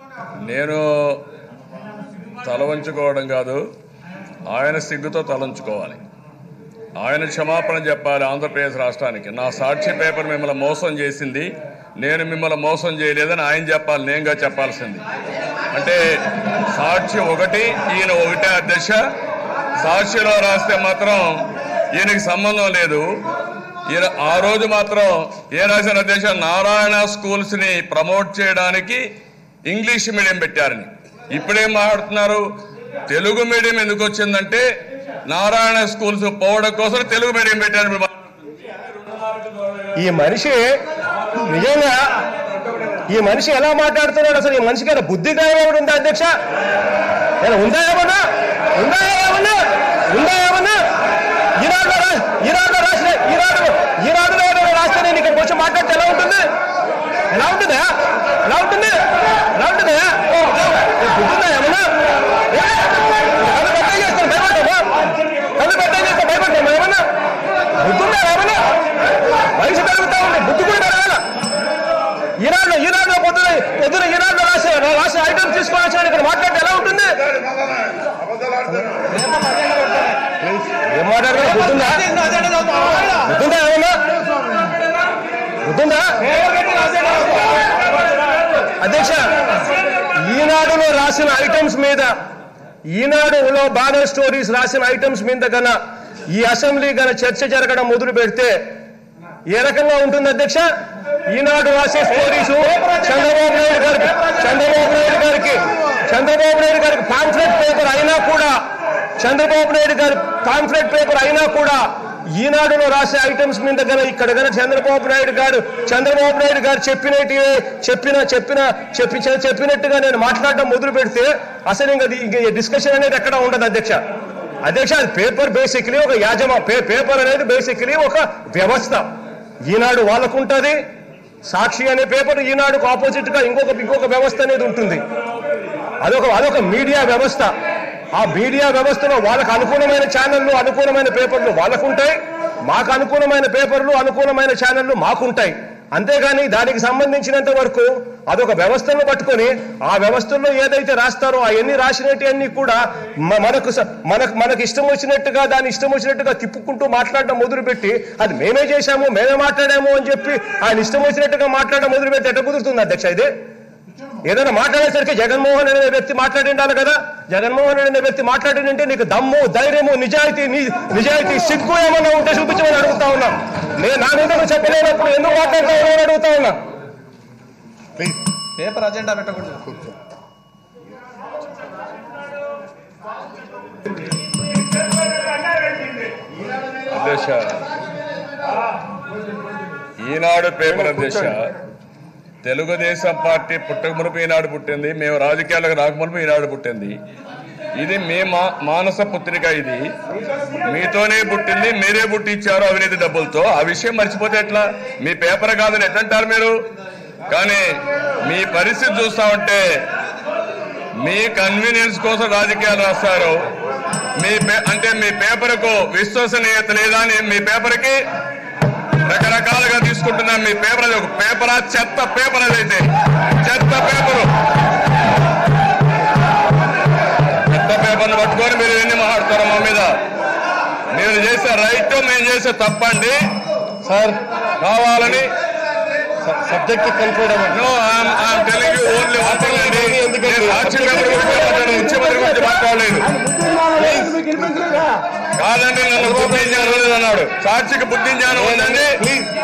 నేను తల వంచుకోవడం కాదు ఆయన సిగ్గుతో తలంచుకోవాలి ఆయన క్షమాపణ చెప్పాలి ఆంధ్రప్రదేశ్ రాష్ట్రానికి నా సాక్షి పేపర్ మిమ్మల్ని మోసం చేసింది నేను మిమ్మల్ని మోసం చేయలేదని ఆయన చెప్పాలి నేనుగా చెప్పాల్సింది అంటే సాక్షి ఒకటి ఈయన ఒకటే అధ్యక్ష సాక్షిలో రాస్తే మాత్రం ఈయనకి సంబంధం లేదు ఈయన ఆ రోజు మాత్రం ఏ రాసిన అధ్యక్ష నారాయణ స్కూల్స్ ని ప్రమోట్ చేయడానికి ఇంగ్లీష్ మీడియం పెట్టారని ఇప్పుడేం మాట్లాడుతున్నారు తెలుగు మీడియం ఎందుకు వచ్చిందంటే నారాయణ స్కూల్స్ పోవడం కోసం తెలుగు మీడియం పెట్టారు ఈ మనిషి నిజంగా ఈ మనిషి ఎలా మాట్లాడుతున్నాడు అసలు ఈ మనిషికి ఏమైనా బుద్ధి గాయం ఉందా అధ్యక్ష ఏమైనా ఉందా ఏమన్నా ఉందా ఏమన్నా ఉందా ఏమన్నా ఈనాడులో రా- ఈనాడులో రాసిన ఈనాడు ఈనాడులో ఏదైనా రాస్తే నేను ఇక్కడికి వచ్చి మాట్లాడితే ఎలా ఉంటుంది ఎలా ఉంటుందా ఎలా ఉంటుంది ఎలా ఉంటుందా బుద్ధిందా ఏమన్నా ఏ? కళ్ళు పెట్టే చేస్తాను భయపడతామా కళ్ళు పెట్టే చేస్తాను భయపడతామా ఏమన్నా బుద్ధుందా ఏమన్నా వయసు పెరుగుతా ఉంది బుద్ధి కూడా పెరగాల ఈనాడు ఈనాడు పొద్దున పొద్దున ఈనాడు రాసే రాసే ఐటమ్స్ తీసుకొని వచ్చాను ఇక్కడ మాట్లాడితే ఎలా ఉంటుంది ఏం మాట్లాడగల బుద్ధుందా బుద్ధుందా ఏమన్నా బుద్ధుందా అధ్యక్ష ఈనాడులో రాసిన ఐటమ్స్ మీద ఈనాడులో బానర్ స్టోరీస్ రాసిన ఐటమ్స్ మీద గన ఈ అసెంబ్లీ గన చర్చ జరగడం మొదలు పెడితే ఏ రకంగా ఉంటుంది అధ్యక్ష ఈనాడు రాసే స్టోరీస్ చంద్రబాబు నాయుడు గారికి చంద్రబాబు నాయుడు గారికి చంద్రబాబు నాయుడు గారికి పాంఫ్లెట్ పేపర్ అయినా కూడా చంద్రబాబు నాయుడు గారి పాంఫ్లెట్ పేపర్ అయినా కూడా ఈనాడులో రాసే ఐటమ్స్ మీద గన ఇక్కడ గన చంద్రబాబు నాయుడు గారు చంద్రబాబు నాయుడు గారు చెప్పినట్టు చెప్పిన చెప్పిన చెప్పి చెప్పినట్టుగా నేను మాట్లాడడం మొదలు పెడితే అసలు ఇంకా ఇంక డిస్కషన్ అనేది ఎక్కడ ఉండదు అధ్యక్ష అధ్యక్ష అది పేపర్ బేసిక్లీ ఒక యాజమా పే- పేపర్ అనేది బేసిక్లీ ఒక వ్యవస్థ ఈనాడు వాళ్ళకు ఉంటుంది సాక్షి అనే పేపర్ ఈనాడుకు ఆపోజిట్ గా ఇంకొక ఇంకొక వ్యవస్థ అనేది ఉంటుంది అదొక అదొక మీడియా వ్యవస్థ ఆ మీడియా వ్యవస్థలో వాళ్ళకు అనుకూలమైన ఛానళ్లు అనుకూలమైన పేపర్లు వాళ్ళకు ఉంటాయి మాకు అనుకూలమైన పేపర్లు అనుకూలమైన ఛానళ్లు మాకుంటాయి అంతేగాని దానికి సంబంధించినంత వరకు అదొక వ్యవస్థను పట్టుకొని ఆ వ్యవస్థల్లో ఏదైతే రాస్తారో అవన్నీ రాసినట్టు కూడా మ- మనకు స- మనకు మనకు ఇష్టం వచ్చినట్టుగా దాని ఇష్టం వచ్చినట్టుగా తిప్పుకుంటూ మాట్లాడడం మొదలుపెట్టి అది మేమే చేశాము మేమే మాట్లాడాము అని చెప్పి ఆయన ఇష్టం వచ్చినట్టుగా మాట్లాడడం మొదలుపెట్టి ఎట్ట కుదురుతుంది అధ్యక్ష ఇది ఏదైనా మాట్లాడేసరికి జగన్మోహన్ అనే వ్యక్తి మాట్లాడి ఉండాలి కదా జగన్మోహన్ అనే వ్యక్తి మాట్లాడినంటే నీకు దమ్ము ధైర్యము నిజాయితీ ని- నిజాయితీ సిగ్గు ఏమన్నా ఉంటే చూపించమని అడుగుతా ఉన్నా నేను నా మీద నువ్వు చెప్పలేనప్పుడు ఎందుకు మాట్లాడతావు అని అడుగుతా ఉన్నా పేపర్ అజెండా పెట్టకూడదు అధ్యక్ష ఈనాడు పేపర్ అధ్యక్ష తెలుగుదేశం పార్టీ పుట్టక మునుపు ఈనాడు పుట్టింది మేము రాజకీయాలకు రాకమునుపు ఈనాడు పుట్టింది ఇది మీ మా మానస పుత్రిక ఇది మీతోనే పుట్టింది మీరే పుట్టించారు అవినీతి డబ్బులతో ఆ విషయం మర్చిపోతే ఎట్లా మీ పేపర్ కాదని ఎట్లంటారు మీరు కానీ మీ పరిస్థితి చూస్తా ఉంటే మీ కన్వీనియన్స్ కోసం రాజకీయాలు రాస్తారు మీ పే- అంటే మీ పేపర్కు విశ్వసనీయత లేదా అని మీ పేపర్కి రకరకాలుగా తీసుకుంటున్నాం మీ పేపర్ అది ఒక పేపరా చెత్త పేపర్ అదైతే చెత్త పేపరు చెత్త పేపర్ను పట్టుకొని మీరు ఎన్ని మాట్లాడతారు మా మీద మీరు చేసే రైట్ మేము చేసే తప్పండి సార్ కావాలని subject conclude no I'm I'm telling you only one thing అండి నేను సాక్షి పేపర్ గురించి మాట్లాడాను ముఖ్యమంత్రి గురించి మాట్లాడలేదు కాదండి నన్ను బుద్ధి జ్ఞానం లేదన్నాడు సాక్షికి బుద్ధి జ్ఞానం ఉందండి